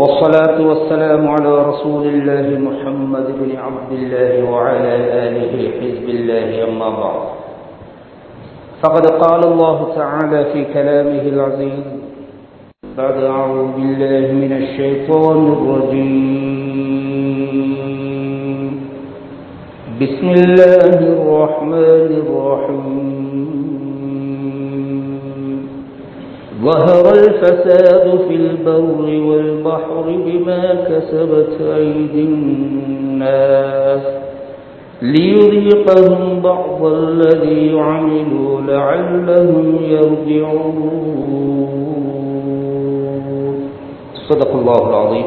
والصلاة والسلام على رسول الله محمد بن عبد الله وعلى آله حزب الله أما بعد فقد قال الله تعالى في كلامه العزيز بعد أعوذ بالله من الشيطان الرجيم بسم الله الرحمن الرحيم ظهر الفساد في البر والبحر بما كسبت أيدي الناس ليذيقهم بعض الذي عملوا لعلهم يرجعون صدق الله العظيم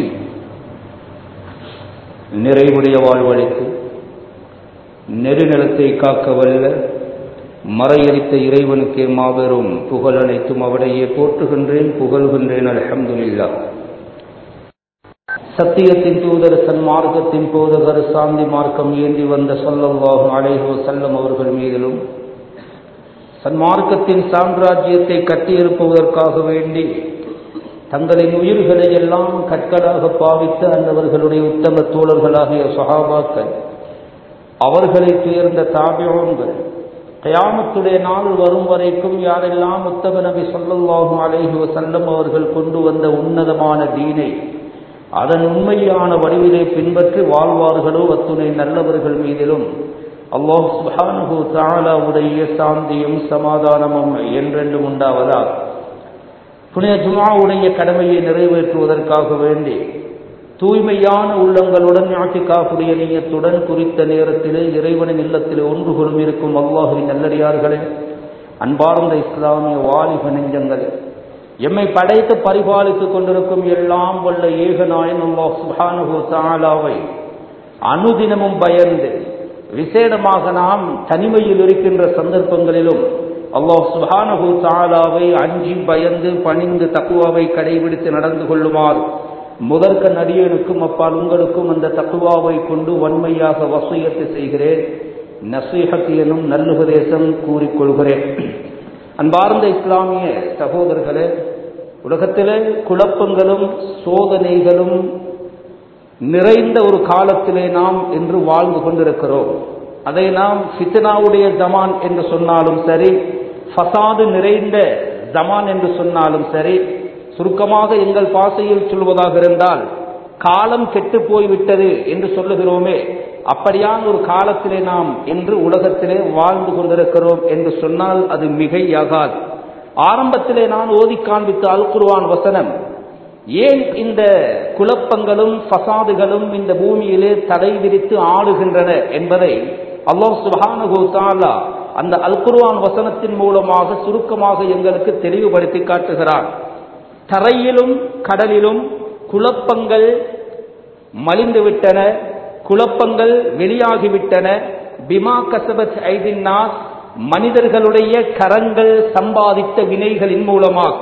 நிறைவுடைய வாழ்வழித்து நெருநிலத்தை காக்க வல்ல மறையளித்த இறைவனுக்கே மாபெரும் புகழ் அனைத்தும் அவடையே போற்றுகின்றேன் புகழ்கின்றேன் அலமதுல்லா சத்தியத்தின் தூதர் சன்மார்க்கத்தின் போதகர் சாந்தி மார்க்கம் ஏந்தி வந்த சொல்லவாகும் அலைஹோ செல்லம் அவர்கள் மீதிலும் சன்மார்க்கத்தின் சாம்ராஜ்யத்தை கட்டியிருப்பதற்காக வேண்டி தங்களின் உயிர்களை எல்லாம் கற்களாக பாவித்த அந்தவர்களுடைய உத்தம தோழர்களாகிய சகாபாக்கள் அவர்களை துயர்ந்த தாபியோன்கள் கயாமத்துடைய நாள் வரும் வரைக்கும் யாரெல்லாம் உத்தம நபி சொல்லல்லாஹும் அலைஹி வசல்லம் அவர்கள் கொண்டு வந்த உன்னதமான தீனை அதன் உண்மையான வடிவிலே பின்பற்றி வாழ்வார்களோ அத்துணை நல்லவர்கள் மீதிலும் அல்லாஹ் சுஹானுகு தாலாவுடைய சாந்தியும் சமாதானமும் என்றென்றும் உண்டாவதா புனித ஜுமாவுடைய கடமையை நிறைவேற்றுவதற்காக வேண்டி தூய்மையான உள்ளங்களுடன் ஞாட்டிக்காப்புடைய நீயத்துடன் குறித்த நேரத்திலே இறைவனின் இல்லத்திலே ஒன்று கொள்ளும் இருக்கும் அல்லாஹுவின் நல்லடியார்களே அன்பார்ந்த இஸ்லாமிய வாலிப நெஞ்சங்களே எம்மை படைத்து பரிபாலித்துக் கொண்டிருக்கும் எல்லாம் வல்ல ஏகநாயன் அல்லாஹ் சுபானுகு தாலாவை அனுதினமும் பயந்து விசேடமாக நாம் தனிமையில் இருக்கின்ற சந்தர்ப்பங்களிலும் அல்லாஹ் சுபானுகு தாலாவை அஞ்சி பயந்து பணிந்து தக்குவாவை கடைபிடித்து நடந்து கொள்ளுமாறு முதற்க நடிகனுக்கும் அப்பால் உங்களுக்கும் அந்த தக்குவாவை கொண்டு வன்மையாக வசூயத்து செய்கிறேன் நசீஹத் எனும் நல்லுபதேசம் கூறிக்கொள்கிறேன் அன்பார்ந்த இஸ்லாமிய சகோதரர்களே உலகத்திலே குழப்பங்களும் சோதனைகளும் நிறைந்த ஒரு காலத்திலே நாம் என்று வாழ்ந்து கொண்டிருக்கிறோம் அதை நாம் ஃபித்னாவுடைய ஜமான் என்று சொன்னாலும் சரி ஃபசாது நிறைந்த ஜமான் என்று சொன்னாலும் சரி சுருக்கமாக எங்கள் பாசையில் சொல்வதாக இருந்தால் காலம் கெட்டு போய்விட்டது என்று சொல்லுகிறோமே அப்படியான ஒரு காலத்திலே நாம் என்று உலகத்திலே வாழ்ந்து கொண்டிருக்கிறோம் என்று சொன்னால் அது மிகையாகாது ஆரம்பத்திலே நான் ஓதி காண்பித்த அல் குருவான் வசனம் ஏன் இந்த குழப்பங்களும் ஃபசாதுகளும் இந்த பூமியிலே தடை விரித்து ஆடுகின்றன என்பதை அல்லாஹ் சுபானு தாலா அந்த அல் குருவான் வசனத்தின் மூலமாக சுருக்கமாக எங்களுக்கு தெளிவுபடுத்தி காட்டுகிறான் தரையிலும் கடலிலும் குழப்பங்கள் மலிந்துவிட்டன குழப்பங்கள் வெளியாகிவிட்டன பிமா கசபத் ஐதின்னாஸ் மனிதர்களுடைய கரங்கள் சம்பாதித்த வினைகளின் மூலமாக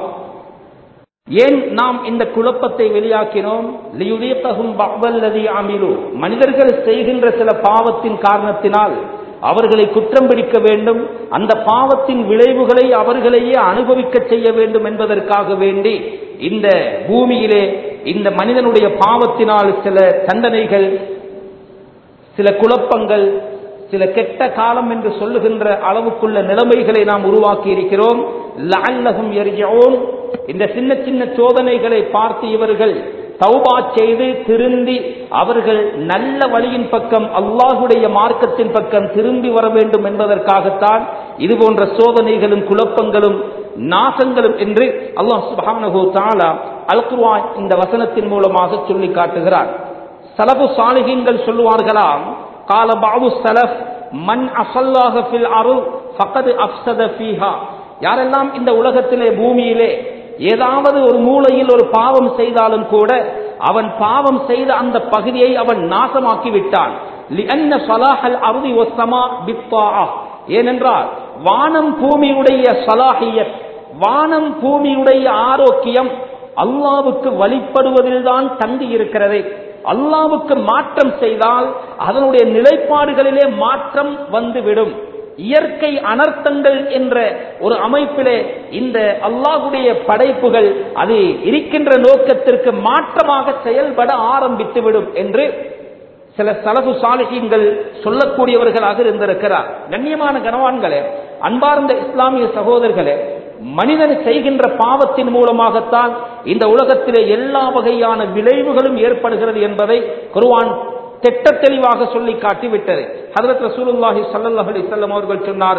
ஏன் நாம் இந்த குழப்பத்தை வெளியாக்கினோம் மனிதர்கள் செய்கின்ற சில பாவத்தின் காரணத்தினால் அவர்களை குற்றம் பிடிக்க வேண்டும் அந்த பாவத்தின் விளைவுகளை அவர்களையே அனுபவிக்க செய்ய வேண்டும் என்பதற்காக வேண்டி இந்த பூமியிலே இந்த மனிதனுடைய பாவத்தினால் சில தண்டனைகள் சில குழப்பங்கள் சில கெட்ட காலம் என்று சொல்லுகின்ற அளவுக்குள்ள நிலைமைகளை நாம் உருவாக்கி இருக்கிறோம் இந்த சின்ன சின்ன சோதனைகளை பார்த்து இவர்கள் தௌபா செய்து திருந்தி அவர்கள் நல்ல வழியின் பக்கம் அல்லாஹுடைய மார்க்கத்தின் பக்கம் திரும்பி வர வேண்டும் என்பதற்காகத்தான் இது போன்ற சோதனைகளும் குழப்பங்களும் நாசங்களும் என்று அல்லாஹ் சுபானகோ தாலா அல் குர்வான் இந்த வசனத்தின் மூலமாக சொல்லி காட்டுகிறார் சலபு சாலிகீன்கள் சொல்லுவார்களாம் கால பாபு சலஃப் மண் அசல்லாக ஃபில் அருள் ஃபகது அப்சத ஃபீஹா யாரெல்லாம் இந்த உலகத்திலே பூமியிலே ஏதாவது ஒரு மூலையில் ஒரு பாவம் செய்தாலும் கூட அவன் பாவம் செய்த அந்த பகுதியை அவன் நாசமாக்கி விட்டான் ஏனென்றால் வானம் பூமியுடைய சலாஹியத் வானம் பூமியுடைய ஆரோக்கியம் அல்லாவுக்கு வழிபடுவதில் தான் தங்கி இருக்கிறது அல்லாவுக்கு மாற்றம் செய்தால் அதனுடைய நிலைப்பாடுகளிலே மாற்றம் வந்துவிடும் இயற்கை அனர்த்தங்கள் என்ற ஒரு அமைப்பிலே இந்த அல்லாஹுடைய படைப்புகள் அது இருக்கின்ற நோக்கத்திற்கு மாற்றமாக செயல்பட ஆரம்பித்துவிடும் என்று சில சலகு சாலிகங்கள் சொல்லக்கூடியவர்களாக இருந்திருக்கிறார் கண்ணியமான கனவான்களே அன்பார்ந்த இஸ்லாமிய சகோதரர்களே மனிதன் செய்கின்ற பாவத்தின் மூலமாகத்தான் இந்த உலகத்திலே எல்லா வகையான விளைவுகளும் ஏற்படுகிறது என்பதை குருவான் திட்ட தெளிவாக சொல்லி காட்டிவிட்டது ஹதரத் ரசூலுல்லாஹி ஸல்லல்லாஹு அலைஹி வஸல்லம் அவர்கள் சொன்னார்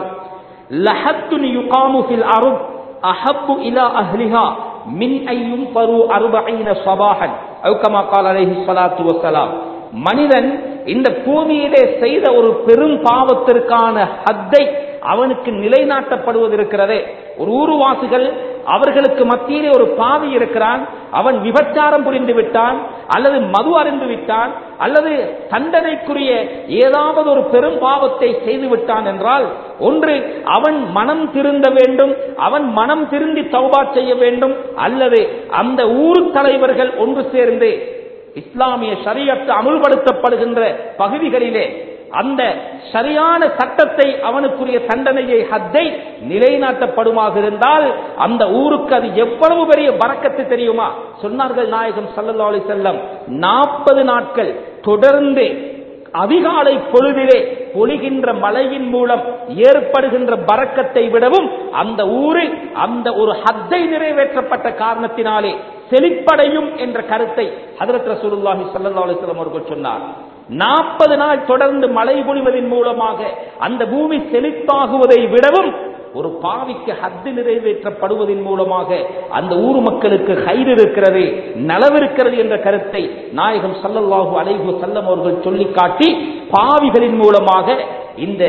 லஹத்துன் யுகாமு ஃபில் அர்த் அஹப்பு இலா அஹ்லிஹா மின் ஐயும் பரு அறுபைன சபாஹன் அவு கமா கால் அலைஹி ஸலாத்து வஸலாம் மனிதன் இந்த பூமியிலே செய்த ஒரு பெரும் பாவத்திற்கான ஹத்தை அவனுக்கு நிலைநாட்டப்படுவது இருக்கிறதே ஒரு ஊருவாசிகள் அவர்களுக்கு மத்தியிலே ஒரு பாவி இருக்கிறான் அவன் விபச்சாரம் புரிந்து விட்டான் அல்லது மது அறிந்து விட்டான் அல்லது தண்டனைக்குரிய ஏதாவது ஒரு பெரும் பாவத்தை செய்து விட்டான் என்றால் ஒன்று அவன் மனம் திருந்த வேண்டும் அவன் மனம் திருந்தி தௌபா செய்ய வேண்டும் அல்லது அந்த ஊர் தலைவர்கள் ஒன்று சேர்ந்து இஸ்லாமிய ஷரியத்து அமுல்படுத்தப்படுகின்ற பகுதிகளிலே அந்த சரியான சட்டத்தை அவனுக்குரிய தண்டனையை ஹத்தை நிலைநாட்டப்படுமாக இருந்தால் அந்த ஊருக்கு அது எவ்வளவு பெரிய பறக்கத்து தெரியுமா சொன்னார்கள் நாயகம் சல்லல்லா அலி செல்லம் நாற்பது நாட்கள் தொடர்ந்து அதிகாலை பொழுதிலே பொழிகின்ற மழையின் மூலம் ஏற்படுகின்ற பறக்கத்தை விடவும் அந்த ஊரில் அந்த ஒரு ஹத்தை நிறைவேற்றப்பட்ட காரணத்தினாலே செழிப்படையும் என்ற கருத்தை ஹதரத் ரசூலுல்லாஹி ஸல்லல்லாஹு அலைஹி வஸல்லம் அவர்கள் சொன்னார் நாற்பது நாள் தொடர்ந்து மழை பொழிவதன் மூலமாக அந்த பூமி செழிப்பாகுவதை விடவும் ஒரு பாவிக்கு ஹத்து நிறைவேற்றப்படுவதன் மூலமாக அந்த ஊர் மக்களுக்கு கயிறு இருக்கிறது நலவிருக்கிறது என்ற கருத்தை நாயகம் சல்லல்லாஹு அலைஹு செல்லம் அவர்கள் சொல்லி காட்டி பாவிகளின் மூலமாக இந்த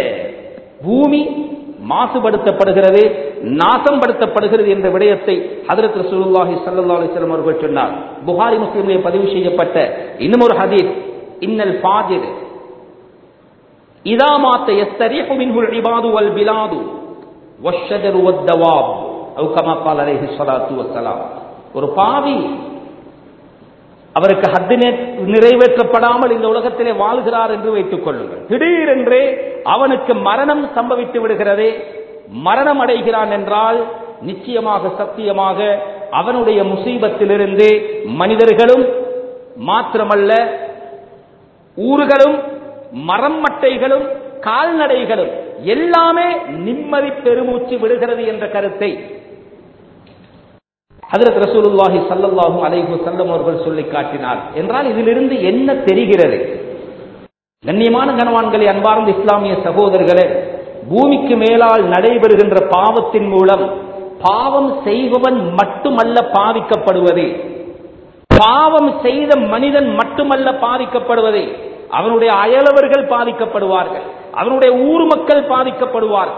பூமி மாசுபடுத்தப்படுகிறது நாசம்படுத்தப்படுகிறது என்ற விடயத்தை ஹதரத் ரசூலுல்லாஹி ஸல்லல்லாஹு அலைஹி வஸல்லம் அவர்கள் சொன்னார் புகாரி முஸ்லிமிலே பதிவு செய்யப்பட்ட இன்னும் ஒரு ஹதீஸ் இன்னல் ஃபாஜிர் இதா மாத்த யஸ்தரீஹு மின்ஹுல் இபாது வல் பிலாது வஷ்ஷஜரு வத்தவாப் அவு கமா கால் அலைஹி ஸலாத்து வஸ்ஸலாம் ஒரு பாவி அவருக்கு ஹத்து நிறைவேற்றப்படாமல் இந்த உலகத்திலே வாழ்கிறார் என்று வைத்துக் கொள்ளுங்கள் திடீரென்றே அவனுக்கு மரணம் சம்பவித்து விடுகிறதே மரணம் அடைகிறான் என்றால் நிச்சயமாக சத்தியமாக அவனுடைய முசீபத்திலிருந்து மனிதர்களும் மாத்திரமல்ல ஊர்களும் மரம் மட்டைகளும் கால்நடைகளும் எல்லாமே நிம்மதி பெருமூச்சு விடுகிறது என்ற கருத்தை ஹதரத் ரசூலுல்லாஹி ஸல்லல்லாஹு அலைஹி வஸல்லம் அவர்கள் சொல்லி காட்டினார் என்றால் இதிலிருந்து என்ன தெரிகிறது கண்ணியமான கனவான்களே அன்பார்ந்த இஸ்லாமிய சகோதரர்களே பூமிக்கு மேலால் நடைபெறுகின்ற பாவத்தின் மூலம் பாவம் செய்பவன் மட்டுமல்ல பாவிக்கப்படுவது பாவம் செய்த மனிதன் மட்டுமல்ல பாதிக்கப்படுவது அவனுடைய அயலவர்கள் பாதிக்கப்படுவார்கள் அவனுடைய ஊர் மக்கள் பாதிக்கப்படுவார்கள்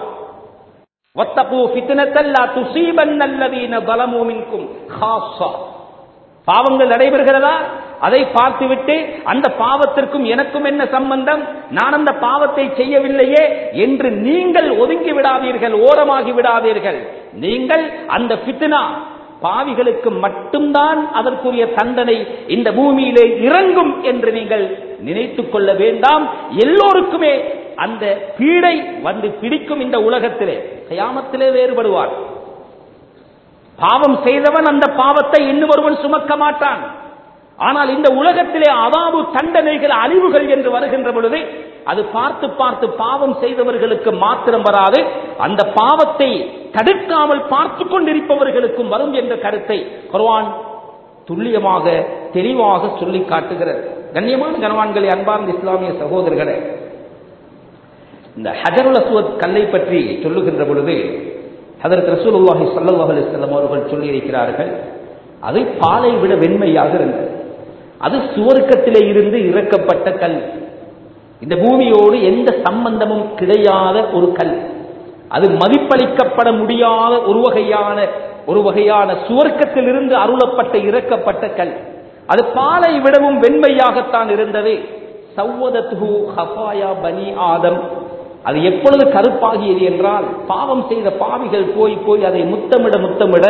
பாவங்கள் நடைபெறுகிறதா அதை பார்த்துவிட்டு அந்த பாவத்திற்கும் எனக்கும் என்ன சம்பந்தம் நான் அந்த பாவத்தை செய்யவில்லையே என்று நீங்கள் ஒதுங்கி விடாதீர்கள் ஓரமாகி விடாதீர்கள் நீங்கள் அந்த பித்னா பாவிகளுக்கு மட்டும்தான் அதற்குரிய தண்டனை இந்த பூமியிலே இறங்கும் என்று நீங்கள் நினைத்துக் கொள்ள வேண்டாம் எல்லோருக்குமே அந்த பீடை வந்து பிடிக்கும் இந்த உலகத்திலே கயாமத்திலே வேறுபடுவார் பாவம் செய்தவன் அந்த பாவத்தை இன்னும் ஒருவன் சுமக்க மாட்டான் ஆனால் இந்த உலகத்திலே அவாவு தண்டனைகள் அழிவுகள் என்று வருகின்ற பொழுது அது பார்த்து பார்த்து பாவம் செய்தவர்களுக்கு மாத்திரம் வராது அந்த பாவத்தை தடுக்காமல் பார்த்து கொண்டிருப்பவர்களுக்கும் வரும் என்ற கருத்தை குர்ஆன் துல்லியமாக தெளிவாக சொல்லி காட்டுகிறது கண்ணியமான கனவான்களை அன்பார்ந்த இஸ்லாமிய சகோதரர்களே இந்த ஹஜருல் அஸ்வத் கல்லை பற்றி சொல்லுகின்ற பொழுது அதற்கு ரசூலுல்லாஹி ஸல்லல்லாஹு அலைஹி வஸல்லம் அவர்கள் சொல்லி இருக்கிறார்கள் அது பாலை விட வெண்மையாக இருந்தது அது சுவர்க்கத்திலே இருந்து இறக்கப்பட்ட கல் இந்த பூமியோடு எந்த சம்பந்தமும் கிடையாத ஒரு கல் அது மதிப்பளிக்கப்பட முடியாத ஒரு வகையான ஒரு வகையான சுவர்க்கத்திலிருந்து அருளப்பட்ட இறக்கப்பட்ட கல் அது பாலை விடவும் வெண்மையாகத்தான் இருந்தது சவ்வதத்து ஹஃபாயா பனி ஆதம் அது எப்பொழுது கருப்பாகியது என்றால் பாவம் செய்த பாவிகள் போய் போய் அதை முத்தமிட முத்தமிட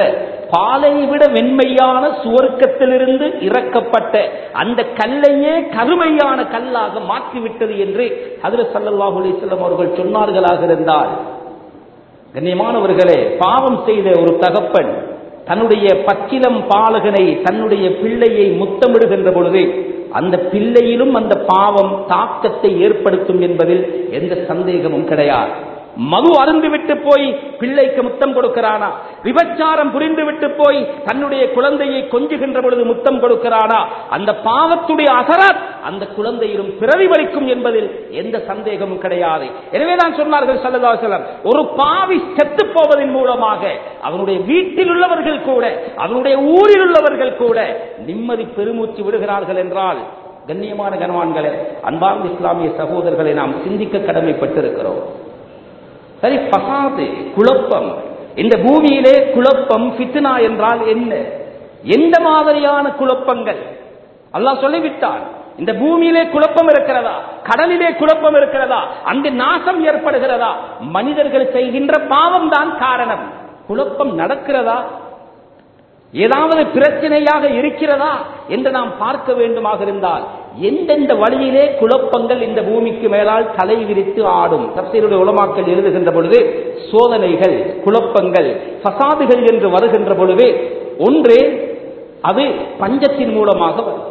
பாலை விட வெண்மையான சுவர்க்கத்திலிருந்து இறக்கப்பட்ட அந்த கல்லையே கருமையான கல்லாக மாற்றிவிட்டது என்று ஹதரத் ஸல்லல்லாஹு அலைஹி வஸல்லம் அவர்கள் சொன்னார்களாக இருந்தால் கண்ணியமானவர்களே பாவம் செய்த ஒரு தகப்பன் தன்னுடைய பச்சிலம் பாலகனை தன்னுடைய பிள்ளையை முத்தமிடுகின்ற பொழுது அந்த பிள்ளையிலும் அந்த பாவம் தாக்கத்தை ஏற்படுத்தும் என்பதில் எந்த சந்தேகமும் கிடையாது மது அருந்துவிட்டு போய் பிள்ளைக்கு முத்தம் கொடுக்கிறானா விபச்சாரம் புரிந்துவிட்டு போய் தன்னுடைய குழந்தையை கொஞ்சுகின்ற பொழுது முத்தம் கொடுக்கிறானா அந்த பாவத்துடைய அசராத் அந்த குழந்தையிலும் பிரதிபலிக்கும் என்பதில் எந்த சந்தேகமும் கிடையாது எனவே தான் சொன்னார்கள் சல்லதாசலம் ஒரு பாவி செத்து போவதன் மூலமாக அவனுடைய வீட்டில் உள்ளவர்கள் கூட அவனுடைய ஊரில் உள்ளவர்கள் கூட நிம்மதி பெருமூச்சு விடுகிறார்கள் என்றால் கண்ணியமான கனவான்களே அன்பார்ந்த இஸ்லாமிய சகோதரர்களை நாம் சிந்திக்க கடமைப்பட்டிருக்கிறோம் சரி பசாது குழப்பம் இந்த பூமியிலே குழப்பம் ஃபித்னா என்றால் என்ன எந்த மாதிரியான குழப்பங்கள் அல்லாஹ் சொல்லிவிட்டான் இந்த பூமியிலே குழப்பம் இருக்கிறதா கடலிலே குழப்பம் இருக்கிறதா அங்கு நாசம் ஏற்படுகிறதா மனிதர்கள் செய்கின்ற பாவம் தான் காரணம் குழப்பம் நடக்கிறதா ஏதாவது பிரச்சனையாக இருக்கிறதா என்று நாம் பார்க்க வேண்டுமாக இருந்தால் எந்தெந்த வழியிலே குழப்பங்கள் இந்த பூமிக்கு மேலால் தலை விரித்து ஆடும் தப்சீருடைய உலமாக்கள் எழுதுகின்ற பொழுது சோதனைகள் குழப்பங்கள் ஃபசாதுகள் என்று வருகின்ற பொழுது ஒன்று அது பஞ்சத்தின் மூலமாக வரும்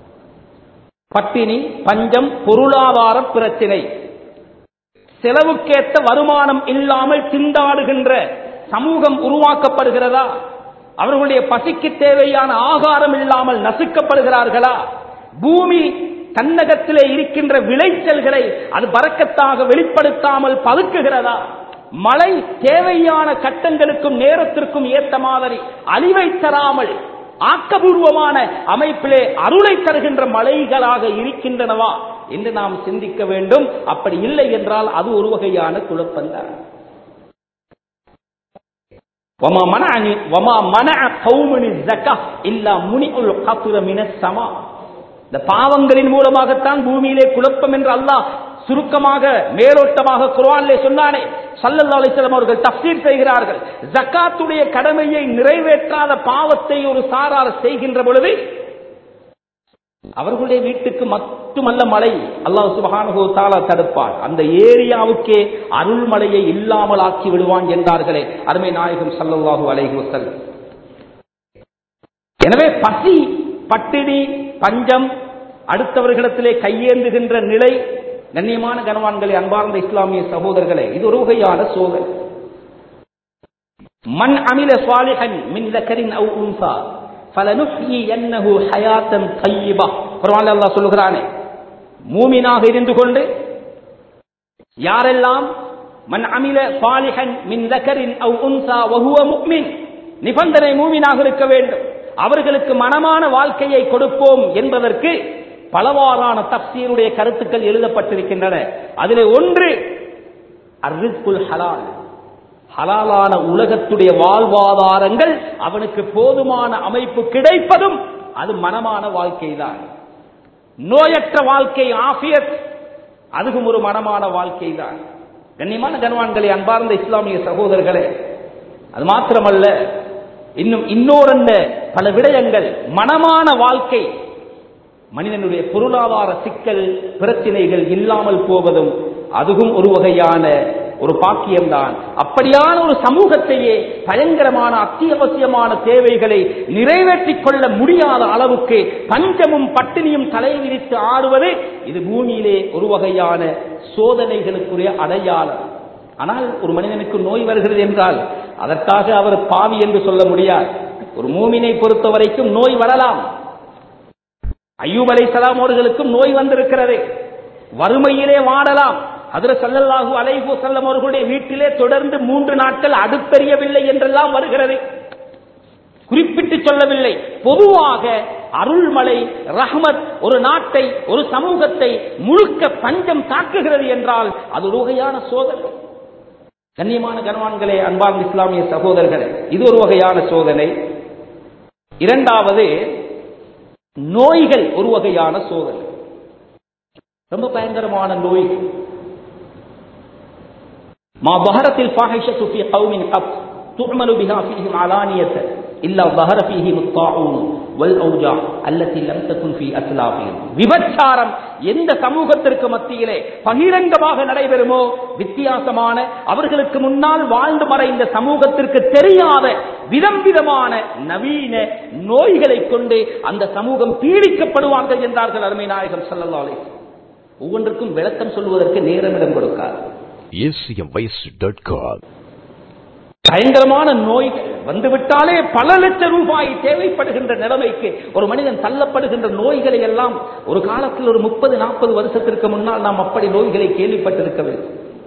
பட்டினி பஞ்சம் பொருளாதார பிரச்சினை செலவுக்கேற்ற வருமானம் இல்லாமல் திண்டாடுகின்ற சமூகம் உருவாக்கப்படுகிறதா அவர்களுடைய பசிக்கு தேவையான ஆகாரம் இல்லாமல் நசுக்கப்படுகிறார்களா பூமி தன்னகத்திலே இருக்கின்ற விளைச்சல்களை அது பறக்கத்தாக வெளிப்படுத்தாமல் பதுக்குகிறதா மழை தேவையான கட்டங்களுக்கும் நேரத்திற்கும் ஏற்ற மாதிரி அழிவை தராமல் ஆக்கபூர்வமான அமைப்பிலே அருளை தருகின்ற மலைகளாக இருக்கின்றனவா என்று நாம் சிந்திக்க வேண்டும் அப்படி இல்லை என்றால் அது ஒரு வகையான குழப்பம்தான் وما منعني وما منع قوم الزكاة إلا منع القطر من السماء இந்த பாவங்களின் மூலமாகத்தான் பூமியிலே குழப்பம் என்று அல்லாஹ் சுருக்கமாக மேலோட்டமாக குர்ஆனிலே சொன்னானே சல்லல்லாஹு அலைஹி வஸல்லம் அவர்கள் தஃசீர் செய்கிறார்கள் ஜக்காத்துடைய கடமையை நிறைவேற்றாத பாவத்தை ஒரு சாரார் செய்கின்ற பொழுது அவர்களுடைய வீட்டுக்கு மட்டுமல்ல மழை அல்லாஹ் சுபஹானஹு தஆலா தடுப்பான் அந்த ஏரியாவுக்கே அருள்மழையை இல்லாமல் ஆக்கி விடுவான் என்றார்களே அருமை நாயகம் ஸல்லல்லாஹு அலைஹி வஸல்லம் எனவே பசி பட்டினி பஞ்சம் அடுத்தவர்களிடத்திலே கையேந்துகின்ற நிலை கண்ணியமான கனவான்களை அன்பார்ந்த இஸ்லாமிய சகோதரர்களே இது ஒரு வகையான சோதனை மண் அமில சாலிஹன் மின் லக்கரின் அவு உன்சா ஃபலனுஹ்யியன்னஹு ஹயாத்தன் தய்யிபா குர்ஆன்ல அல்லாஹ் சொல்லுகிறானே மூமினாக இருந்து கொண்டு யாரெல்லாம் மன் அமில சாலிஹன் மின் லக்கரின் அவு உன்சா வஹுவ முஃமின் நிபந்தனை மூமினாக இருக்க வேண்டும் அவர்களுக்கு மனமான வாழ்க்கையை கொடுப்போம் என்பதற்கு பலவாறான தப்சீருடைய கருத்துக்கள் எழுதப்பட்டிருக்கின்றன அதிலே ஒன்று அர்ரிஸ்குல் ஹலால் ஹலாலான உலகத்துடைய வாழ்வாதாரங்கள் அவனுக்கு போதுமான அமைப்பு கிடைப்பதும் அது மனமான வாழ்க்கைதான் நோயற்ற வாழ்க்கை ஆஃபியத் அதுவும் ஒரு மனமான வாழ்க்கை தான் கண்ணியமான கனவான்களே அன்பார்ந்த இஸ்லாமிய சகோதரர்களே அது மாத்திரமல்ல இன்னும் இன்னொரு பல விடயங்கள் மனமான வாழ்க்கை மனிதனுடைய பொருளாதார சிக்கல் பிரச்சனைகள் இல்லாமல் போவதும் அதுவும் ஒரு வகையான ஒரு பாக்கியம்தான் அப்படியான ஒரு சமூகத்தையே பயங்கரமான அத்தியாவசியமான தேவைகளை நிறைவேற்றிக் கொள்ள முடியாத அளவுக்கு பஞ்சமும் பட்டினியும் தலைவிரித்து ஆடுவது இது பூமியிலே ஒரு வகையான சோதனைகளுக்குரிய அடையாளம் ஆனால் ஒரு மனிதனுக்கு நோய் வருகிறது என்றால் அதற்காக அவர் பாவி என்று சொல்ல முடியாது ஒரு மூமினை பொறுத்த வரைக்கும் நோய் வரலாம் ஐயூப் அலை சலாம் அவர்களுக்கும் நோய் வந்திருக்கிறது வறுமையிலே வாடலாம் அதிர சல்லல்லாஹு அலைஹு செல்லம் அவர்களுடைய வீட்டிலே தொடர்ந்து மூன்று நாட்கள் அடுப்பெரியவில்லை என்றெல்லாம் வருகிறது குறிப்பிட்டு சொல்லவில்லை பொதுவாக அருள்மலை ரஹ்மத் ஒரு நாட்டை ஒரு சமூகத்தை முழுக்க பஞ்சம் தாக்குகிறது என்றால் அது ஒரு வகையான சோதனை கண்ணியமான கனவான்களே அன்பார்ந்த இஸ்லாமிய சகோதரர்களே இது ஒரு வகையான சோதனை இரண்டாவது நோய்கள் ஒரு வகையான சோதனை ரொம்ப பயங்கரமான நோய்கள் ما ظهرت الفاحشة في قوم قط تعمل بها فيهم علانية இல்லா ظهر فيه الطاعون والاوجاع التي لم تكن في اسلافهم விபச்சாரம் எந்த சமூகத்திற்கு மத்தியிலே பகிரங்கமாக நடைபெறுமோ வித்தியாசமான அவர்களுக்கு முன்னால் வாழ்ந்து மறைந்த சமூகத்திற்கு தெரியாத விதம் விதமான நவீன நோய்களை கொண்டு அந்த சமூகம் பீடிக்கப்படுவார்கள் என்றார்கள் அருமை நாயகம் ஸல்லல்லாஹு அலைஹி வஸல்லம். ஒவ்வொன்றுக்கும் விளக்கம் சொல்வதற்கு நேரமிடம் கொடுக்கார் acmvoice.com. பயங்கரமான நோய்கள் வந்துவிட்டாலே பல லட்சம் ரூபாய் தேவைப்படுகின்ற நிலைமைக்கு ஒரு மனிதன் தள்ளப்படுகின்ற நோய்களை எல்லாம் ஒரு காலத்தில் ஒரு முப்பது நாற்பது வருஷத்திற்கு முன்னால் நாம் அப்படி நோய்களை கேள்விப்பட்டிருக்கவில்லை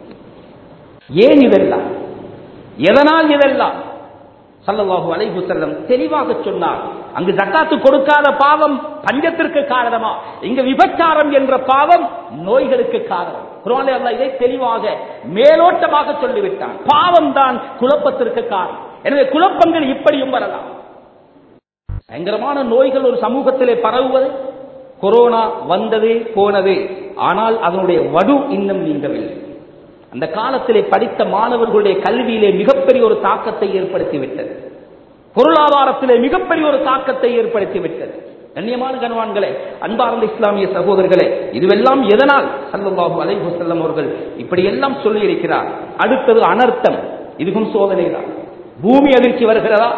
ஏன் இதெல்லாம் எதனால் இதெல்லாம் சல்லல்லாஹு அலைஹி வஸல்லம் தெளிவாக சொன்னார் அங்கு ஜக்காத்து கொடுக்காத பாவம் பஞ்சத்திற்கு காரணமா இங்க விபச்சாரம் என்ற பாவம் நோய்களுக்கு காரணம் குர்ஆனில் அல்லாஹ் இதை தெளிவாக மேலோட்டமாக சொல்லிவிட்டான் பாவம் தான் குழப்பத்திற்கு காரணம் எனவே குழப்பங்கள் இப்படியும் வரலாம் பயங்கரமான நோய்கள் ஒரு சமூகத்திலே பரவுவது கொரோனா வந்தது போனது ஆனால் அதனுடைய வடு இன்னும் நீங்கவில்லை அந்த காலத்திலே படித்த மாணவர்களுடைய கல்வியிலே மிகப்பெரிய ஒரு தாக்கத்தை ஏற்படுத்திவிட்டது பொருளாதாரத்திலே மிகப்பெரிய ஒரு தாக்கத்தை ஏற்படுத்திவிட்டது கண்ணியமான கனவான்களே அன்பார்ந்த இஸ்லாமிய சகோதரர்களே இதுவெல்லாம் எதனால் சல்லல்லாஹு அலைஹி வஸல்லம் அவர்கள் இப்படி எல்லாம் சொல்லி இருக்கிறார் அடுத்தது அனர்த்தம் இதுவும் சோதனை தான் பூமி அதிர்ச்சி வருகிறதா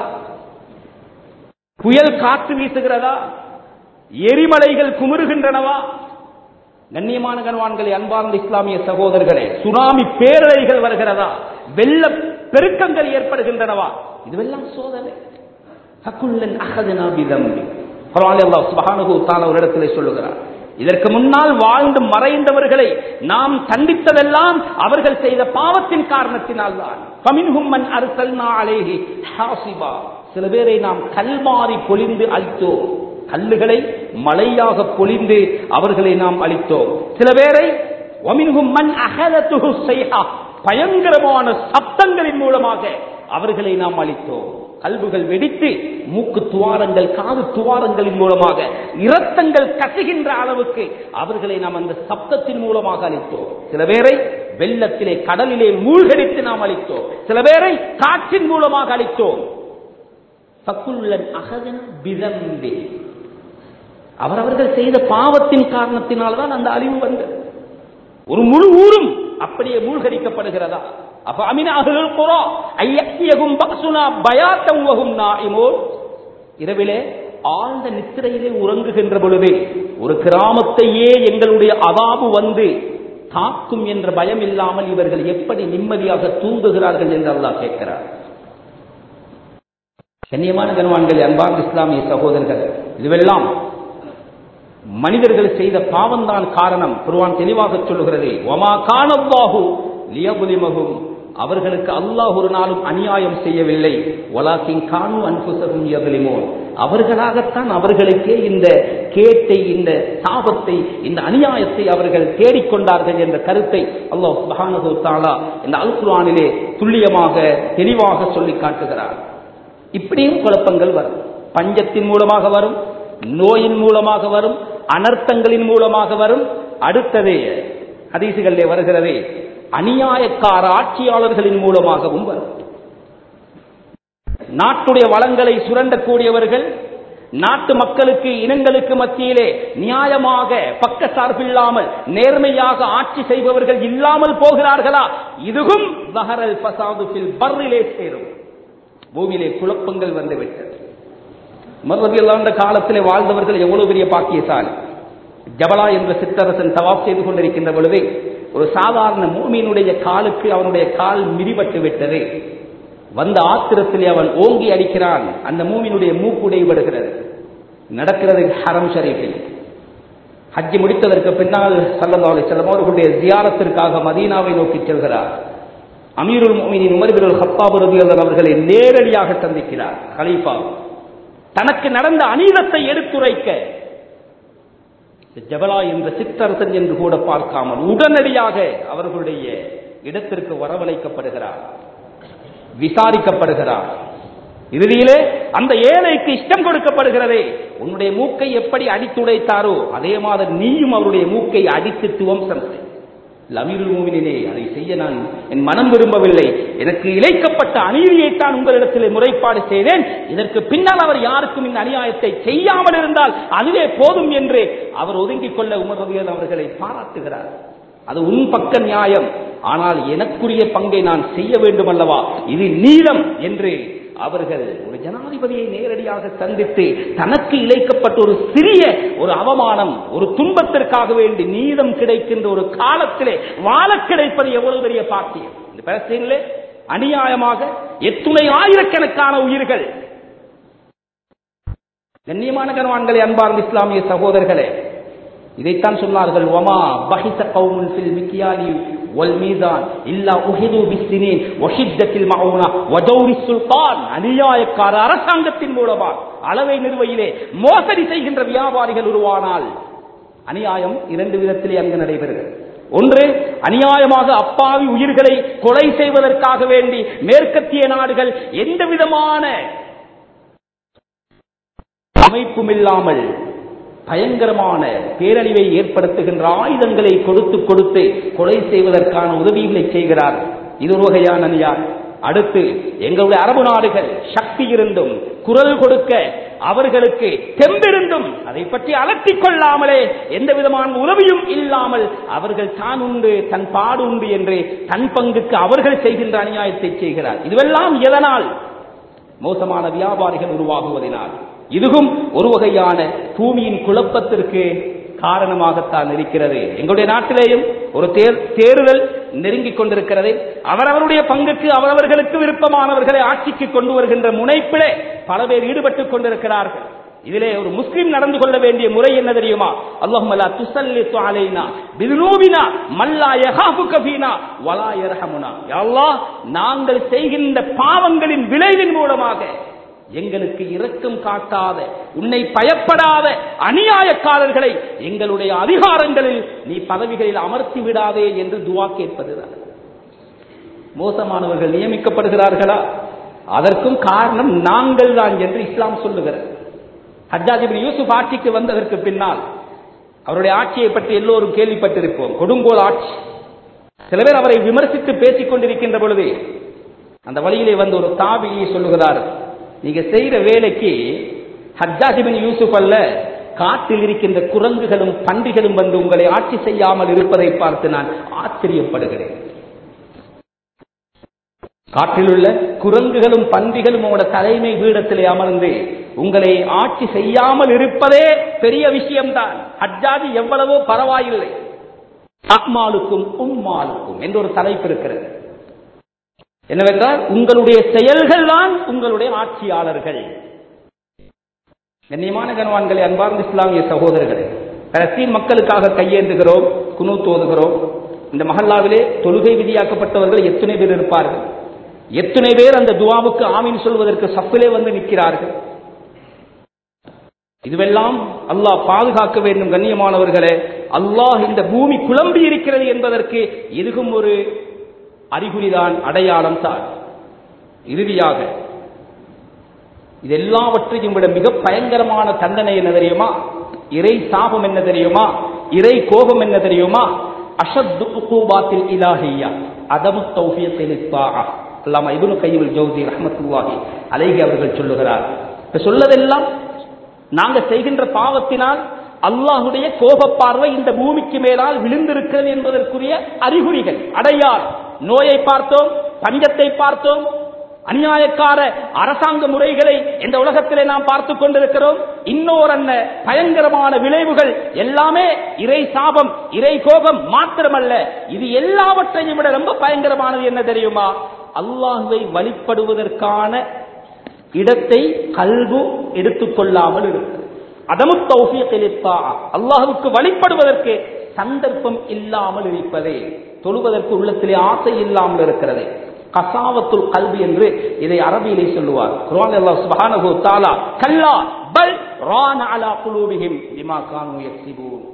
புயல் காற்று வீசுகிறதா எரிமலைகள் குமுறுகின்றனவா கண்ணியமான கனவான்களே அன்பார்ந்த இஸ்லாமிய சகோதரர்களே சுனாமி பேரலைகள் வருகிறதா வெள்ள பெருக்கங்கள் ஏற்படுகின்றனவா இதுவெல்லாம் சோதனை ஃபகுல்லன் அஹதுனா பிதம்பி குர்ஆனில் அல்லாஹ் சுப்ஹானஹு தஆலா ஒரு இடத்திலே சொல்லுகிறார் இதற்கு முன்னால் வாழ்ந்து மறைந்தவர்களை நாம் தண்டித்ததெல்லாம் அவர்கள் செய்த பாவத்தின் காரணத்தினால் தான் ஃபமின்ஹும் மன் அர்சல்னா அலைஹி ஹாசிபா சில பேரை நாம் கல்மாரி பொழிந்து அழித்தோம் கல்லுகளை மழையாக பொழிந்து அவர்களை நாம் அளித்தோம் சில பேரை ஒமின்ஹும் மன் அகலத்துஹு ஸைஹா பயங்கரமான சப்தங்களின் மூலமாக அவர்களை நாம் அளித்தோம் கல்புகள் வெடித்து மூக்கு துவாரங்கள் காது துவாரங்களின் மூலமாக இரத்தங்கள் கசுகின்ற அளவுக்கு அவர்களை நாம் அந்த சப்தத்தின் மூலமாக அளித்தோம் சில பேரை வெள்ளத்திலே கடலிலே மூழ்கடித்து நாம் அளித்தோம் சில பேரை காற்றின் மூலமாக அளித்தோம் ஃபக்குல்லன் அகதன் பிதம்பே அவரவர்கள் செய்த பாவத்தின் காரணத்தினால்தான் அந்த அழிவு வந்தது ஒரு முழு ஊரும் அப்படியே மூழ்கடிக்கப்படுகிறதா அப்ப அமின அகல் குரா ஐயக்கியகும் பக்சுனா பயாத்தம் வகும் நாயிமோர் இரவிலே ஆழ்ந்த நித்திரையிலே உறங்குகின்ற பொழுதே ஒரு கிராமத்தையே எங்களுடைய அதாபு வந்து தாக்கும் என்ற பயம் இல்லாமல் இவர்கள் எப்படி நிம்மதியாக தூங்குகிறார்கள் என்று அல்லாஹ் கேட்கிறார் கண்ணியமான கனவான்கள் அன்பார்ந்த இஸ்லாமிய சகோதரர்கள் இதுவெல்லாம் மனிதர்கள் செய்த பாவம்தான் காரணம் குர்ஆன் தெளிவாக சொல்லுகிறது ஒமா காணவாகு லியபுலிமகும் அவர்களுக்கு அல்லாஹ் ஒரு நாளும் அநியாயம் செய்யவில்லை ஒலாக்கின் காணு அன்புசகும் யபுலிமோன் அவர்களாகத்தான் அவர்களுக்கே இந்த கேட்டை இந்த சாபத்தை இந்த அநியாயத்தை அவர்கள் தேடிக்கொண்டார்கள் என்ற கருத்தை அல்லாஹ் சுப்ஹானஹு தஆலா இந்த அல் குர்ஆனிலே துல்லியமாக தெளிவாக சொல்லி காட்டுகிறார் இப்படியும் குழப்பங்கள் வரும் பஞ்சத்தின் மூலமாக வரும் நோயின் மூலமாக வரும் அனர்த்தங்களின் மூலமாக வரும் அடுத்தது ஹதீசுகளிலே வருகிறது அநியாயக்கார ஆட்சியாளர்களின் மூலமாகவும் வரும் நாட்டுடைய வளங்களை சுரண்டக்கூடியவர்கள் நாட்டு மக்களுக்கு இனங்களுக்கு மத்தியிலே நியாயமாக பக்க சார்பில்லாமல் நேர்மையாக ஆட்சி செய்பவர்கள் இல்லாமல் போகிறார்களா இதுவும் வஹரல் பசாது ஃபில் பர்ரிலே சேரும் பூமியிலே குழப்பங்கள் வந்துவிட்டது மறுபடி எல்லாம் காலத்திலே வாழ்ந்தவர்கள் எவ்வளவு பெரிய பாக்கியசாலி ஜபலா என்ற சித்தரசன் தவாப் செய்து கொண்டிருக்கின்ற பொழுது ஒரு சாதாரண மூமியினுடைய காலுக்கு அவனுடைய கால் மிதிபட்டு விட்டது வந்த ஆத்திரத்திலே அவன் ஓங்கி அடிக்கிறான் அந்த மூமியினுடைய மூக்குடைபடுகிறது நடக்கிறது ஹரம் ஷரீஃபில் ஹஜ்ஜி முடித்ததற்கு பின்னால் சல்லல்லாஹு செல்லம் அவர்களுடைய ஜியாரத்திற்காக மதீனாவை நோக்கி செல்கிறார் அமீருல் மோமினின் உமர்பின் ஹப்பாபு ரபியல்லன் அவர்களை நேரடியாக சந்திக்கிறார் கலீஃபா தனக்கு நடந்த அநீதத்தை எடுத்துரைக்க ஜபலா என்ற சித்தரசன் என்று கூட பார்க்காமல் உடனடியாக அவர்களுடைய இடத்திற்கு வரவழைக்கப்படுகிறார் விசாரிக்கப்படுகிறார் இறுதியிலே அந்த ஏழைக்கு இஷ்டம் கொடுக்கப்படுகிறதே உன்னுடைய மூக்கை எப்படி அடித்துடைத்தாரோ அதே மாதிரி நீயும் அவருடைய மூக்கை அடித்து துவம்சம் செய் லமீருல் மூமினினே அதை செய்ய நான் என் மனம் விரும்பவில்லை எனக்கு இழைக்கப்பட்ட அநீதியைத்தான் உங்களிடத்திலே முறைப்பாடு செய்தேன் இதற்கு பின்னால் அவர் யாருக்கும் இந்த அநியாயத்தை செய்யாமல் இருந்தால் அதுவே போதும் என்று அவர் ஒதுங்கிக் கொள்ள உமர் ரலியல்லாஹு அவர்களை பாராட்டுகிறார் அது உன் பக்க நியாயம் ஆனால் எனக்குரிய பங்கை நான் செய்ய வேண்டும் அல்லவா இது நீளம் என்று அவர்கள் ஒரு ஜனாதிபதியை நேரடியாக சந்தித்து தனக்கு இழைக்கப்பட்ட ஒரு சிறிய ஒரு அவமானம் ஒரு துன்பத்திற்காக வேண்டி நீதம் கிடைக்கின்ற ஒரு காலத்திலே வாழ கிடைப்பது எவ்வளவு பெரிய பாக்கியம் இந்த பிரச்சனையிலே அநியாயமாக எத்துணை ஆயிரக்கணக்கான உயிர்கள் கண்ணியமான கனவான்களே அன்பார்ந்த இஸ்லாமிய சகோதரர்களே இதைத்தான் சொன்னார்கள் ஒமா பஹிச கௌமுன் ஃபில் மிக்கியாலி வல் மீதான் இல்லா உஹிது பிஸ்ஸினீன் வஷித்தத்தில் மௌனா வஜௌரி சுல்தான் அநியாயக்கார அரசாங்கத்தின் மூலமா அளவை நிறுவையிலே மோசடி செய்கின்ற வியாபாரிகள் உருவானால் அநியாயம் இரண்டு விதத்திலே அங்கு நடைபெறுகிறது ஒன்று அநியாயமாக அப்பாவி உயிர்களை கொலை செய்வதற்காக வேண்டி மேற்கத்திய நாடுகள் எந்த விதமான அமைப்பும் இல்லாமல் பயங்கரமான பேரழிவை ஏற்படுத்துகின்ற ஆயுதங்களை கொடுத்து கொடுத்து கொலை செய்வதற்கான உதவிகளை செய்கிறார் இது ஒரு வகையான அநியாயம் அடுத்து எங்களுடைய அரபு நாடுகள் சக்தி இருந்தும் குரல் கொடுக்க அவர்களுக்கு தெம்பிருந்தும் அதை பற்றி அலட்டிக் கொள்ளாமலே எந்த விதமான உதவியும் இல்லாமல் அவர்கள் தான் உண்டு தன் பாடு உண்டு என்று தன் பங்குக்கு அவர்கள் செய்கின்ற அநியாயத்தை செய்கிறார் இதுவெல்லாம் எதனால் மோசமான வியாபாரிகள் உருவாகுவதனால் இதுவும் ஒரு வகையான பூமியின் குழப்பத்திற்கு காரணமாகத்தான் இருக்கிறது எங்களுடைய நாட்டிலேயும் ஒரு தேர் தேர்தல் நெருங்கிக் கொண்டிருக்கிறது அவரவருடைய பங்குக்கு அவரவர்களுக்கு விருப்பமானவர்களை ஆட்சிக்கு கொண்டு வருகின்ற முனைப்பிலே பல பேர் ஈடுபட்டுக் கொண்டிருக்கிறார்கள் இதிலே ஒரு முஸ்லிம் நடந்து கொள்ள வேண்டிய முறை என்ன தெரியுமா அல்லாஹுமல்லா துசல்லித்து அலைனா பிதுனூபினா மல்லா யஹாஃபுக ஃபீனா வலா யர்ஹமுனா யா அல்லாஹ் நாங்கள் செய்கின்ற பாவங்களின் விளைவின் மூலமாக எங்களுக்கு இரக்கம் காட்டாத உன்னை பயப்படாத அநியாயக்காரர்களை எங்களுடைய அதிகாரங்களில் நீ பதவிகளில் அமர்த்தி விடாதே என்று துவா கேட்பதுதான் மோசமானவர்கள் நியமிக்கப்படுகிறார்களா அதற்கும் காரணம் நாங்கள் தான் என்று இஸ்லாம் சொல்லுகிறது ஹஜ்ஜாஜிபின் யூசுப் ஆட்சிக்கு வந்ததற்கு பின்னால் அவருடைய ஆட்சியை பற்றி எல்லோரும் கேள்விப்பட்டிருப்போம் கொடுங்கோல் ஆட்சி சில பேர் அவரை விமர்சித்து பேசிக் கொண்டிருக்கின்ற பொழுது அந்த வழியிலே வந்து ஒரு தாபியை சொல்லுகிறார் நீங்க செய்யற வேலைக்கு ஹஜ்ஜாஜிபின் யூசுப் அல்ல காட்டில் இருக்கின்ற குரங்குகளும் பன்றிகளும் வந்து உங்களை ஆட்சி செய்யாமல் இருப்பதை பார்த்து நான் ஆச்சரியப்படுகிறேன் காற்றில் உள்ள குரங்குகளும் பன்றிகளும் உங்களோட தலைமை பீடத்திலே அமர்ந்து உங்களை ஆட்சி செய்யாமல் இருப்பதே பெரிய விஷயம்தான் ஹஜ்ஜாஜி எவ்வளவோ பரவாயில்லை அக்மாலுக்கும் உம்மாலுக்கும் என்று ஒரு தலைப்பு இருக்கிறது என்னவென்றால் உங்களுடைய செயல்கள் தான் உங்களுடைய ஆட்சியாளர்கள் கண்ணியமான கனவான்களை அன்பார்ந்த இஸ்லாமிய சகோதரர்களே பலஸ்தீன் மக்களுக்காக கையேந்துகிறோம் குனு தோதுகிறோம் இந்த மஹல்லாவிலே தொழுகை விதியாக்கப்பட்டவர்கள் எத்தனை பேர் இருப்பார்கள் எத்தனை பேர் அந்த துவாவுக்கு ஆமீன் சொல்வதற்கு சப்பிலே வந்து நிற்கிறார்கள் இதுவெல்லாம் அல்லாஹ் பாதுகாக்க வேண்டும் கண்ணியமானவர்களே அல்லாஹ் இந்த பூமி குழம்பி இருக்கிறது என்பதற்கு இதுவும் ஒரு அறிகுறிதான் அடையாளம் தான் இறுதியாக இது எல்லாவற்றையும் விட மிக பயங்கரமான தண்டனை என்ன தெரியுமா இறை சாபம் என்ன தெரியுமா இறை கோபம் என்ன தெரியுமா அஷத்து உகூபாத்தில் இலாஹியா அதமு தௌஃபியத்தில் அல்லாம இப்னு கையுல் ஜௌசி ரஹ்மத்துல்லாஹி அலைஹி அவர்கள் சொல்லுகிறார் இப்ப சொல்லதெல்லாம் நாங்க செய்கின்ற பாவத்தினால் அல்லாஹுடைய கோப பார்வை இந்த பூமிக்கு மேலால் விழுந்திருக்கிறது என்பதற்குரிய அறிகுறிகள் அடையார் நோயை பார்த்தோம் பஞ்சத்தை பார்த்தோம் அநியாயக்கார அரசாங்க முறைகளை இந்த உலகத்திலே நாம் பார்த்துக் கொண்டிருக்கிறோம் இன்னொரு அன்ன பயங்கரமான விளைவுகள் எல்லாமே இறை சாபம் இறை கோபம் மாத்திரமல்ல இது எல்லாவற்றையும் விட ரொம்ப பயங்கரமானது என்ன தெரியுமா அல்லாஹுவை வழிபடுவதற்கான இடத்தை கல்வு எடுத்துக்கொள்ளாமல் இருக்கிறது அதமு தௌஃபியத்திலித்தா அல்லாஹுக்கு வழிபடுவதற்கு சந்தர்ப்பம் இல்லாமல் இருப்பதே தொழுவதற்கு உள்ளத்திலே ஆசை இல்லாமல் இருக்கிறது கசாவத்துல் கல்வி என்று இதை அரபியிலே சொல்லுவார் குர்ஆன் அல்லாஹ் சுப்ஹானஹு தஆலா கல்லா பல் ரான அலா குலூபிஹிம் பிமா கானூ யக்ஸிபூன்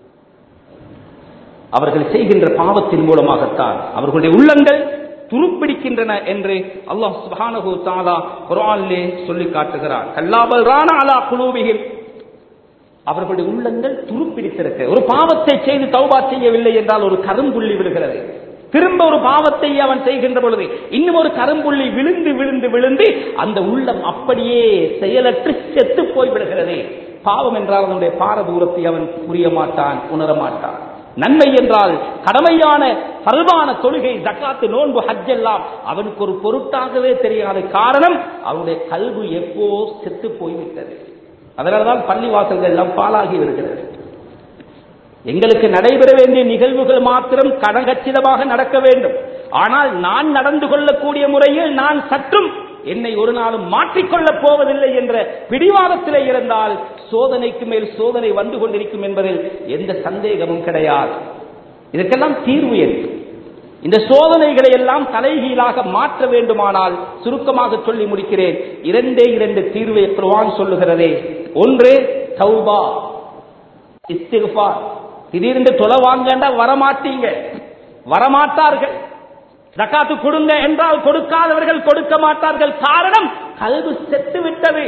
அவர்கள் செய்கின்ற பாவத்தின் மூலமாகத்தான் அவர்களுடைய உள்ளங்கள் துருப்பிடிக்கின்றன என்று அல்லாஹ் சுப்ஹானஹு தஆலா குர்ஆனிலே சொல்லி காட்டுகிறார் கல்லாபல் ரான அலா குலூபிஹிம் அவர்களுடைய உள்ளங்கள் துருப்பிடித்திருக்க ஒரு பாவத்தை செய்து தௌபா செய்யவில்லை என்றால் ஒரு கரும்புள்ளி விழுகிறது திரும்ப ஒரு பாவத்தை அவன் செய்கின்ற பொழுது இன்னும் ஒரு கரும்புள்ளி விழுந்து விழுந்து விழுந்து அந்த உள்ளம் அப்படியே செயலற்று செத்து போய் விடுகிறது பாவம் என்றால் அதனுடைய பாரதூரத்தை அவன் புரிய மாட்டான் உணர மாட்டான் நன்மை என்றால் கடமையான பருவான தொழுகை ஜக்காத்து நோன்பு ஹஜ் எல்லாம் அவனுக்கு ஒரு பொருட்டாகவே தெரியாது காரணம் அவனுடைய கல்வி எப்போ செத்து போய்விட்டது அதனால்தான் பள்ளிவாசல்கள் எல்லாம் பாலாகி வருகிறது எங்களுக்கு நடைபெற வேண்டிய நிகழ்வுகள் மாத்திரம் கடகச்சிதமாக நடக்க வேண்டும் ஆனால் நான் நடந்து கொள்ளக்கூடிய முறையில் நான் சற்றும் என்னை ஒரு நாளும் மாற்றிக்கொள்ளப் போவதில்லை என்ற பிடிவாதத்திலே இருந்தால் சோதனைக்கு மேல் சோதனை வந்து கொண்டிருக்கும் என்பதில் எந்த சந்தேகமும் கிடையாது இதற்கெல்லாம் தீர்வு என்ன இந்த சோதனைகளை எல்லாம் தலைகீழாக மாற்ற வேண்டுமானால் சுருக்கமாக சொல்லி முடிக்கிறேன் இரண்டே இரண்டு தீர்வை குர்ஆன் சொல்லுகிறதே ஒன்று தௌபா இஸ்திஃபார் திடீர்னு தொலை வாங்கண்டா வரமாட்டீங்க வரமாட்டார்கள் ஜக்காத்து கொடுங்க என்றால் கொடுக்காதவர்கள் கொடுக்க மாட்டார்கள் காரணம் கல்வி செத்து விட்டது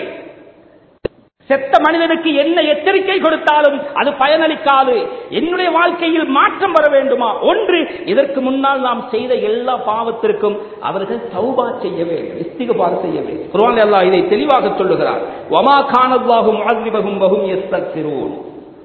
செத்த மனிதனுக்கு என்ன எச்சரிக்கை கொடுத்தாலும் அது பயனளிக்காது என்னுடைய வாழ்க்கையில் மாற்றம் வர வேண்டுமா ஒன்று இதற்கு முன்னால் நாம் செய்த எல்லா பாவத்திற்கும் அவர்கள் சௌபா செய்ய வேண்டும் இஸ்திகபார் செய்ய வேண்டும் குர்ஆன் அல்லாஹ் இதை தெளிவாக சொல்லுகிறார் வமா கானல்லாஹு முஅذிபஹும் வஹும் யஸ்தக்பிரூன்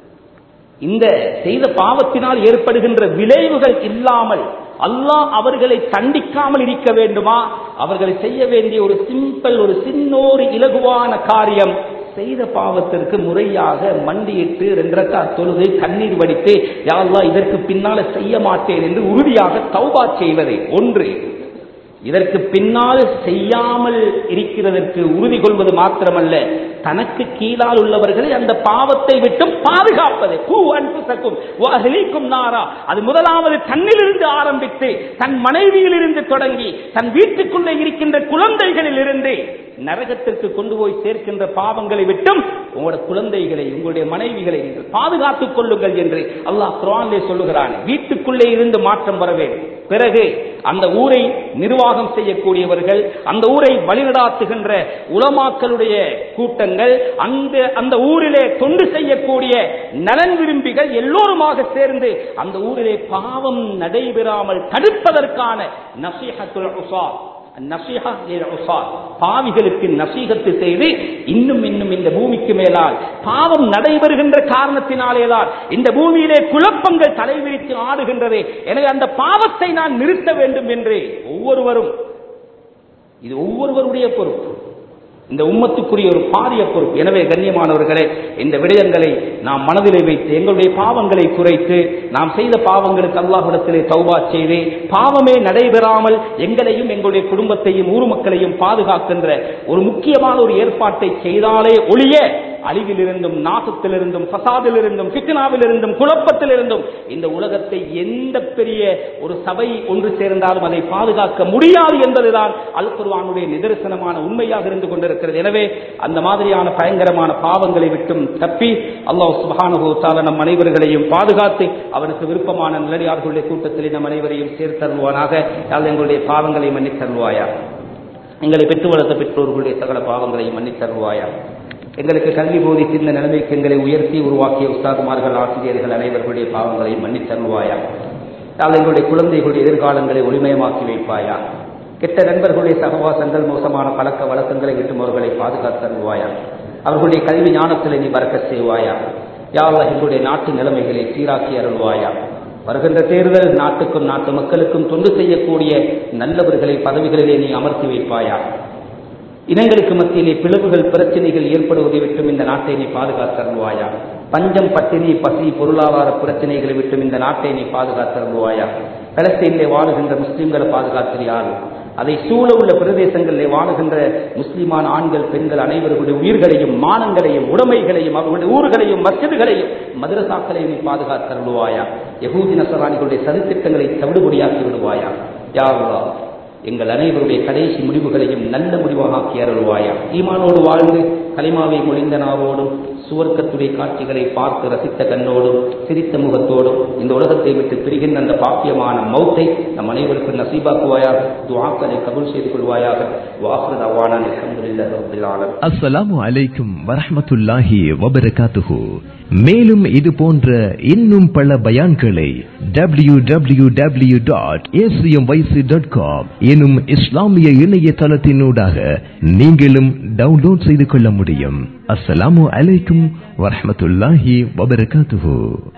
இந்த செய்த பாவத்தினால் ஏற்படுகின்ற விளைவுகள் இல்லாமல் அல்லாஹ் அவர்களை தண்டிக்காமல் இருக்க வேண்டுமா அவர்களை செய்ய வேண்டிய ஒரு சிம்பிள் ஒரு சின்னோரு இலகுவான காரியம் செய்த பாவத்திற்கு முறையாக மண்டியிட்டு ரெண்டரக்கா தொழுது கண்ணீர் வடித்து யாரெல்லாம் இதற்கு பின்னால செய்ய மாட்டேன் என்று உறுதியாக தௌபா செய்வதே ஒன்று இதற்கு பின்னால் செய்யாமல் இருக்கிறதற்கு உறுதி கொள்வது மாத்திரமல்ல தனக்கு கீழால் உள்ளவர்களை அந்த பாவத்தை விட்டும் பாதுகாப்பது பூ அன்புசக்கும் அகலிக்கும் நாரா அது முதலாவது தன்னிலிருந்து ஆரம்பித்து தன் மனைவியிலிருந்து தொடங்கி தன் வீட்டுக்குள்ளே இருக்கின்ற குழந்தைகளில் இருந்து நரகத்திற்கு கொண்டு போய் சேர்க்கின்ற பாவங்களை விட்டும் உங்களோட குழந்தைகளை உங்களுடைய மனைவிகளை நீங்கள் பாதுகாத்துக் கொள்ளுங்கள் என்று அல்லாஹ் குரானிலே சொல்லுகிறான் வீட்டுக்குள்ளே இருந்து மாற்றம் வர வேண்டும் பிறகு அந்த ஊரை நிர்வாகம் செய்யக்கூடியவர்கள் அந்த ஊரை வழிநடாத்துகின்ற உலமாக்களுடைய கூட்டங்கள் அந்த அந்த ஊரிலே தொண்டு செய்யக்கூடிய நலன் விரும்பிகள் எல்லோருமாக சேர்ந்து அந்த ஊரிலே பாவம் நடைபெறாமல் தடுப்பதற்கான நசீஹத்துல் உஸா நசீஹா லில் உஸா. பாவிகளுக்கு நசீகத்து செய்து இன்னும் இன்னும் இந்த பூமிக்கு மேலால் பாவம் நடைபெறுகின்ற காரணத்தினாலேதான் இந்த பூமியிலே குழப்பங்கள் தலைவிரித்து ஆடுகின்றது எனவே அந்த பாவத்தை நான் நிறுத்த வேண்டும் என்று ஒவ்வொருவரும் இது ஒவ்வொருவருடைய பொறுப்பு இந்த உம்மத்துக்குரிய ஒரு பாரிய பொறுப்பு எனவே கண்ணியமானவர்களே இந்த விடயங்களை நாம் மனதிலே வைத்து எங்களுடைய பாவங்களை குறைத்து நாம் செய்த பாவங்களுக்கு அல்லாஹ்விடத்திலே தௌபா செய்து பாவமே நடைபெறாமல் எங்களையும் எங்களுடைய குடும்பத்தையும் ஊர் மக்களையும் பாதுகாக்கின்ற ஒரு முக்கியமான ஒரு ஏற்பாட்டை செய்தாலே ஒழிய அழிவிலிருந்தும் நாசத்திலிருந்தும் ஃபசாதிலிருந்தும் ஃபித்னாவிலிருந்தும் குழப்பத்திலிருந்தும் இந்த உலகத்தை எந்த பெரிய ஒரு சபை ஒன்று சேர்ந்தாலும் அதை பாதுகாக்க முடியாது என்பதுதான் அல் குர்ஆனுடைய நிதர்சனமான உண்மையாக இருந்து கொண்டிருக்கிறது எனவே அந்த மாதிரியான பயங்கரமான பாவங்களை விட்டும் தப்பி அல்லாஹ் சுப்ஹானஹு தஆலா நம் அனைவர்களையும் பாதுகாத்து அவனுக்கு விருப்பமான நிலடியார்களுடைய கூட்டத்தில் நம் அனைவரையும் சேர்த்தருள்வானாக யாழ் எங்களுடைய பாவங்களை மன்னித்தருள்வாயா எங்களை பெற்று வளர்த்த பெற்றோர்களுடைய சகல பாவங்களையும் மன்னித்தருள்வாயா எங்களுக்கு கல்வி போதித்து இந்த நிலைமைக்கு எங்களை உயர்த்தி உருவாக்கிய உஸ்தாதுமார்கள் ஆசிரியர்கள் அனைவர்களுடைய பாவங்களை மன்னித்தருள்வாயா யாழ் எங்களுடைய குழந்தைகளுடைய எதிர்காலங்களை ஒளிமயமாக்கி வைப்பாயா கெட்ட நண்பர்களுடைய சகவாசங்கள் மோசமான பழக்க வழக்கங்களை விட்டும் அவர்களை பாதுகாத்தருள்வாயா அவர்களுடைய கல்வி ஞானத்தில் நீ பறக்க செய்வாயா யாழ் எங்களுடைய நாட்டு நிலைமைகளை சீராக்கி அருள்வாயா வருகின்ற தேர்தல் நாட்டுக்கும் நாட்டு மக்களுக்கும் தொண்டு செய்யக்கூடிய நல்லவர்களை பதவிகளிலே நீ அமர்த்தி வைப்பாயா இனங்களுக்கு மத்தியிலே பிளவுகள் பிரச்சனைகள் ஏற்படுவதை விட்டும் இந்த நாட்டை நீ பாதுகாத்தருள்வாயா பஞ்சம் பட்டினி பசி பொருளாதார பிரச்சனைகளை விட்டும் இந்த நாட்டை நீ பாதுகாத்தருள்வாயா பலஸ்தீனிலே வாழுகின்ற முஸ்லிம்களை பாதுகாத்திரியார் அதை சூழ உள்ள பிரதேசங்களிலே வாழுகின்ற முஸ்லிமான ஆண்கள் பெண்கள் அனைவர்களுடைய உயிர்களையும் மானங்களையும் உடைமைகளையும் அவர்களுடைய ஊர்களையும் மஸ்ஜிதுகளையும் மதரசாக்களையும் நீ பாதுகாத்தருள்வாயா யகூதி நசராணிகளுடைய சதித்திட்டங்களை தவிடுபடியாக்கி விடுவாயா யாருவா எங்கள் அனைவருடைய கடைசி முடிவுகளையும் நல்ல முடிவாக ஆக்கி அருள்வாயா ஈமானோடு வாழ்ந்து கலிமாவை மொழிந்த நாவோடும் சுவர்க்கத்துடைய காட்சிகளை பார்த்து ரசித்த கண்ணோடும் சிரித்த முகத்தோடும் இந்த உலகத்தை விட்டு பிரிகின்ற அந்த பாக்கியமான மௌத்தை நம் அனைவருக்கும் நசீபாக்குவாயாக துவாக்களை கபூல் செய்து கொள்வாயாக வாஹர் அவானான் அல்ஹம்துலில்லாஹி ரப்பில் ஆலமீன் அஸ்ஸலாமு அலைக்கும் வரஹ்மத்துல்லாஹி வபரகாத்துஹு மேலும் இது போன்ற இன்னும் பல பயான்களை W W W dot dot com எனும் இஸ்லாமிய இணையதளத்தினூடாக நீங்களும் டவுன்லோட் செய்து கொள்ள முடியும் அஸ்ஸலாமு அலைக்கும் வரஹ்மத்துல்லாஹி வபரகாத்துஹு